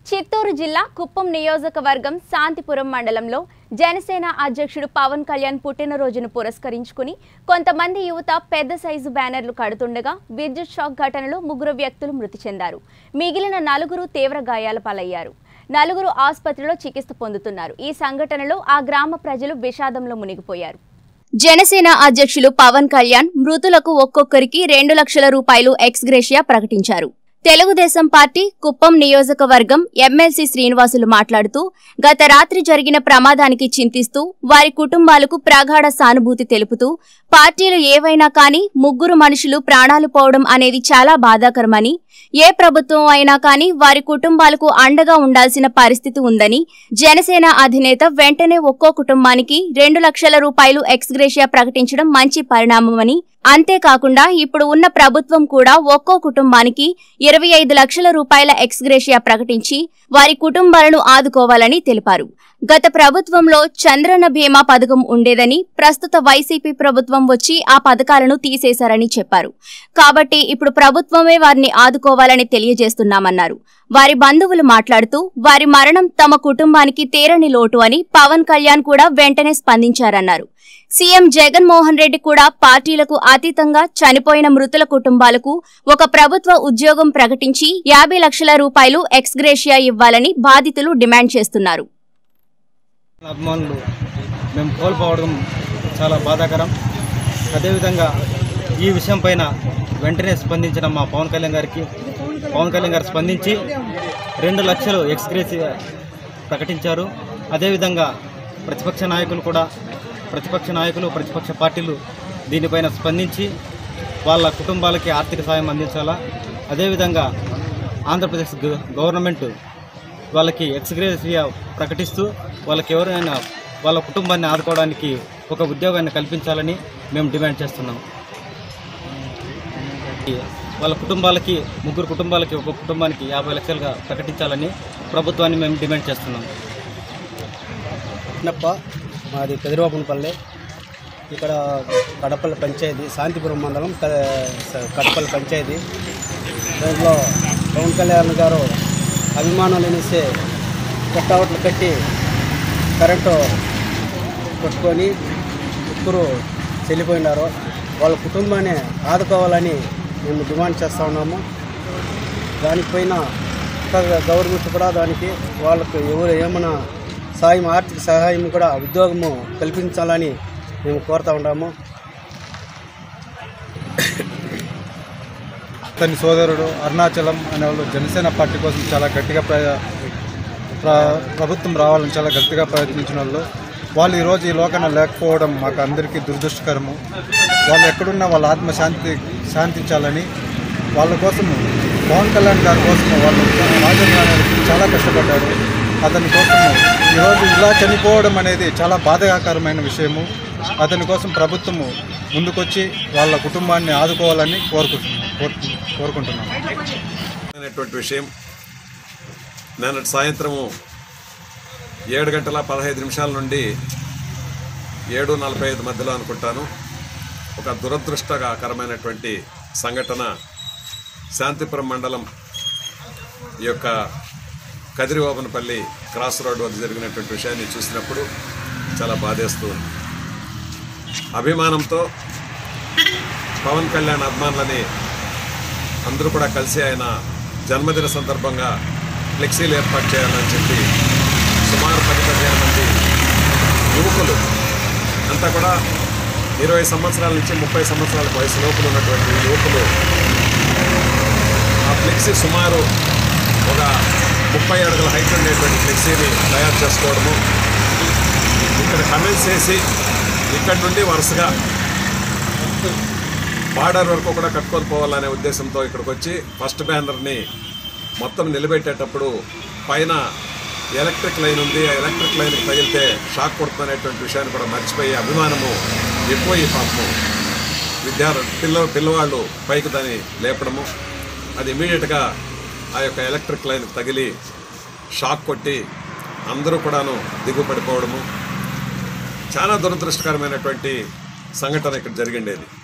చిత్తూరు జిల్లా కుప్పం నియోజకవర్గం శాంతిపురం మండలంలో జనసేన అధ్యక్షుడు పవన్ కళ్యాణ్ పుట్టినరోజును పురస్కరించుకుని కొంతమంది యువత పెద్ద సైజు బ్యానర్లు కడుతుండగా విద్యుత్ షాక్ ఘటనలో ముగ్గురు వ్యక్తులు మృతి చెందారు మిగిలిన నలుగురు తీవ్ర గాయాల పాలయ్యారు నలుగురు ఆసుపత్రిలో చికిత్స పొందుతున్నారు ఈ సంఘటనలో ఆ గ్రామ ప్రజలు విషాదంలో మునిగిపోయారు జనసేన అధ్యక్షులు పవన్ కళ్యాణ్ మృతులకు ఒక్కొక్కరికి రెండు లక్షల రూపాయలు ఎక్స్గ్రేషియా ప్రకటించారు తెలుగుదేశం పార్టీ కుప్పం నియోజకవర్గం ఎమ్మెల్సీ శ్రీనివాసులు మాట్లాడుతూ గత రాత్రి జరిగిన ప్రమాదానికి చింతిస్తూ వారి కుటుంబాలకు ప్రగాఢ సానుభూతి తెలుపుతూ పార్టీలు ఏవైనా కానీ ముగ్గురు మనుషులు ప్రాణాలు పోవడం అనేది చాలా బాధాకరమని ఏ ప్రభుత్వం అయినా కానీ వారి కుటుంబాలకు అండగా ఉండాల్సిన పరిస్థితి ఉందని జనసేన అధినేత వెంటనే ఒక్కో కుటుంబానికి రెండు లక్షల రూపాయలు ఎక్స్గ్రేషియా ప్రకటించడం మంచి పరిణామమని అంతేకాకుండా ఇప్పుడు ఉన్న ప్రభుత్వం కూడా ఒక్కో కుటుంబానికి ఇరవై ఐదు లక్షల రూపాయల ఎక్స్గ్రేషియా ప్రకటించి వారి కుటుంబాలను ఆదుకోవాలని తెలిపారు గత ప్రభుత్వంలో చంద్రన్న బీమా పథకం ఉండేదని ప్రస్తుత వైసీపీ ప్రభుత్వం వచ్చి ఆ పథకాలను తీసేశారని చెప్పారు కాబట్టి ఇప్పుడు ప్రభుత్వమే వారిని ఆదుకోవాలని తెలియజేస్తున్నామన్నారు వారి బంధువులు మాట్లాడుతూ వారి మరణం తమ కుటుంబానికి తీరని లోటు అని పవన్ కళ్యాణ్ కూడా వెంటనే స్పందించారన్నారు సీఎం జగన్మోహన్ రెడ్డి కూడా పార్టీలకు అతీతంగా చనిపోయిన మృతుల కుటుంబాలకు ఒక ప్రభుత్వ ఉద్యోగం ప్రకటించి యాభై లక్షల రూపాయలు ఎక్స్గ్రేషియా ఇవ్వాలని బాధితులు డిమాండ్ చేస్తున్నారు అభిమానులు మేము కోల్పోవడం చాలా బాధాకరం అదేవిధంగా ఈ విషయం పైన వెంటనే స్పందించిన మా పవన్ కళ్యాణ్ గారికి పవన్ కళ్యాణ్ గారు స్పందించి రెండు లక్షలు ఎక్స్గ్రేసి ప్రకటించారు అదేవిధంగా ప్రతిపక్ష నాయకులు కూడా ప్రతిపక్ష నాయకులు ప్రతిపక్ష పార్టీలు దీనిపైన స్పందించి వాళ్ళ కుటుంబాలకి ఆర్థిక సాయం అందించాలా అదేవిధంగా ఆంధ్రప్రదేశ్ గ- గవర్నమెంట్ వాళ్ళకి ఎక్స్గ్రేసియా ప్రకటిస్తూ వాళ్ళకి ఎవరైనా వాళ్ళ కుటుంబాన్ని ఆదుకోవడానికి ఒక ఉద్యోగాన్ని కల్పించాలని మేము డిమాండ్ చేస్తున్నాం వాళ్ళ కుటుంబాలకి ముగ్గురు కుటుంబాలకి ఒక కుటుంబానికి యాభై లక్షలుగా ప్రకటించాలని ప్రభుత్వాన్ని మేము డిమాండ్ చేస్తున్నాం చిన్నప్ప మాది పెదిరివాపునపల్లి ఇక్కడ కడపల్లి పంచాయతీ శాంతిపురం మండలం క- స- కడపల్లి పంచాయతీ దాంట్లో పవన్ కళ్యాణ్ గారు అభిమానం లేనిస్తే కట్టవట్లు కట్టి కరెంటు కొట్టుకొని ముగ్గురు చెల్లిపోయినారు వాళ్ళ కుటుంబాన్ని ఆదుకోవాలని మేము డిమాండ్ చేస్తూ ఉన్నాము దానిపైన ఇంకా గవర్నమెంట్ కూడా దానికి వాళ్ళకు ఎవరు ఏమైనా సాయం ఆర్థిక సహాయం కూడా ఉద్యోగము కల్పించాలని మేము కోరుతా ఉన్నాము అతని సోదరుడు అరుణాచలం అనేవాళ్ళు జనసేన పార్టీ కోసం చాలా గట్టిగా ప్ర ప్ర- ప్రభుత్వం రావాలని చాలా గట్టిగా ప్రయత్నించిన వాళ్ళు వాళ్ళు ఈరోజు ఈ లోకాన లేకపోవడం మాకు అందరికీ దురదృష్టకరము వాళ్ళు ఎక్కడున్నా వాళ్ళ ఆత్మ శాంతి శాంతించాలని వాళ్ళ కోసం పవన్ కళ్యాణ్ గారి కోసం వాళ్ళు రాజధాని చాలా కష్టపడ్డారు అతని కోసం ఈరోజు ఇలా చనిపోవడం అనేది చాలా బాధాకరమైన విషయము అతని కోసం ప్రభుత్వము ముందుకొచ్చి వాళ్ళ కుటుంబాన్ని ఆదుకోవాలని కోరుకుంటున్నాం కోరుకు- కోరుకుంటున్నాం అనేటువంటి విషయం నిన్నటి సాయంత్రము ఏడు గంటల పదహైదు నిమిషాల నుండి ఏడు నలభై ఐదు మధ్యలో అనుకుంటాను ఒక దురదృష్టకరమైనటువంటి సంఘటన శాంతిపురం మండలం ఈ యొక్క కదిరివాబనపల్లి క్రాస్ రోడ్ వద్ద జరిగినటువంటి విషయాన్ని చూసినప్పుడు చాలా బాధేస్తూ ఉంది అభిమానంతో పవన్ కళ్యాణ్ అభిమానులని అందరూ కూడా కలిసి ఆయన జన్మదిన సందర్భంగా ఫ్లెక్సీలు ఏర్పాటు చేయాలని చెప్పి సుమారు పది పదిహేను మంది యువకులు అంతా కూడా ఇరవై సంవత్సరాల నుంచి ముప్పై సంవత్సరాల వయసు లోపల ఉన్నటువంటి యువకులు ఆ ఫ్లెక్సీ సుమారు ఒక ముప్పై అడుగుల హైట్ ఉండేటువంటి ఫ్లెక్సీని తయారు చేసుకోవడము ఇక్కడ కమెంట్స్ చేసి ఇక్కడ నుండి వరుసగా బార్డర్ వరకు కూడా కట్టుకొని పోవాలనే ఉద్దేశంతో ఇక్కడికి వచ్చి ఫస్ట్ బ్యానర్ని మొత్తం నిలబెట్టేటప్పుడు పైన ఎలక్ట్రిక్ లైన్ ఉంది ఆ ఎలక్ట్రిక్ లైన్కి తగిలితే షాక్ కొడుతున్నటువంటి విషయాన్ని కూడా మర్చిపోయి అభిమానము ఎక్కువ ఈ పాపము విద్యార్థి పిల్ల పిల్లవాళ్ళు పైకి దాన్ని లేపడము అది ఇమీడియట్గా ఆ యొక్క ఎలక్ట్రిక్ లైన్ తగిలి షాక్ కొట్టి అందరూ కూడాను దిగుపడిపోవడము చాలా దురదృష్టకరమైనటువంటి సంఘటన ఇక్కడ జరిగిండేది